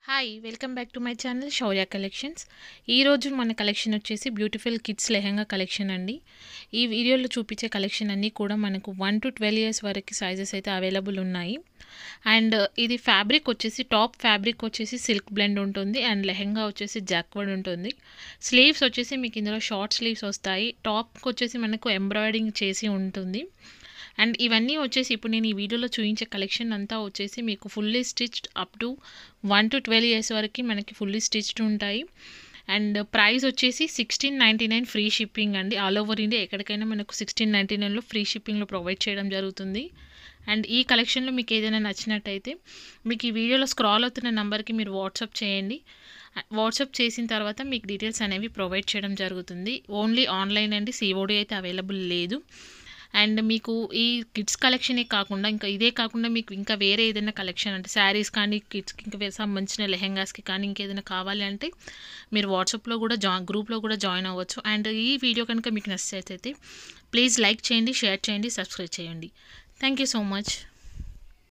hi welcome back to my channel Shaurya collections ఈరోజు మన collection వచ్చేసి బ్యూటిఫుల్ కిడ్స్ లెహంగా కలెక్షన్ అండి ఈ వీడియోలో చూపించే కలెక్షన్ అన్నీ కూడా మనకు వన్ టు ట్వెల్వ్ ఇయర్స్ వరకు సైజెస్ అయితే అవైలబుల్ ఉన్నాయి అండ్ ఇది ఫ్యాబ్రిక్ వచ్చేసి టాప్ ఫ్యాబ్రిక్ వచ్చేసి సిల్క్ బ్లెండ్ ఉంటుంది అండ్ లెహంగా వచ్చేసి జాక్వర్డ్ ఉంటుంది స్లీవ్స్ వచ్చేసి మీకు ఇందులో షార్ట్ స్లీవ్స్ వస్తాయి టాప్కి వచ్చేసి మనకు ఎంబ్రాయిడింగ్ చేసి ఉంటుంది అండ్ ఇవన్నీ వచ్చేసి ఇప్పుడు నేను ఈ వీడియోలో చూపించే కలెక్షన్ అంతా వచ్చేసి మీకు fully stitched up to one two twelve years వరకు మనకి ఫుల్లీ స్టిచ్డ్ ఉంటాయి అండ్ ప్రైస్ వచ్చేసి sixteen ninety nine free shipping అండి ఆల్ ఓవర్ ఇండియా ఎక్కడికైనా మనకు సిక్స్టీన్ నైంటీ నైన్లో ఫ్రీ షిప్పింగ్లో ప్రొవైడ్ చేయడం జరుగుతుంది అండ్ ఈ కలెక్షన్లో మీకు ఏదైనా నచ్చినట్టయితే మీకు ఈ వీడియోలో స్క్రాల్ అవుతున్న నెంబర్కి మీరు వాట్సాప్ చేయండి వాట్సాప్ చేసిన తర్వాత మీకు డీటెయిల్స్ అనేవి ప్రొవైడ్ చేయడం జరుగుతుంది ఓన్లీ ఆన్లైన్ అండి సిఓడి అయితే అవైలబుల్ లేదు అండ్ మీకు ఈ కిడ్స్ కలెక్షనే కాకుండా ఇంకా ఇదే కాకుండా మీకు ఇంకా వేరే ఏదైనా కలెక్షన్ అంటే శారీస్ కానీ కిడ్స్కి ఇంకా వేరే సంబంధించిన లెహెంగాస్కి కానీ ఇంకేదైనా కావాలి అంటే మీరు వాట్సాప్లో కూడా జా గ్రూప్లో కూడా జాయిన్ అవ్వచ్చు అండ్ ఈ వీడియో కనుక మీకు నచ్చినట్లయితే ప్లీజ్ లైక్ చేయండి షేర్ చేయండి సబ్స్క్రైబ్ చేయండి థ్యాంక్ యూ సో మచ్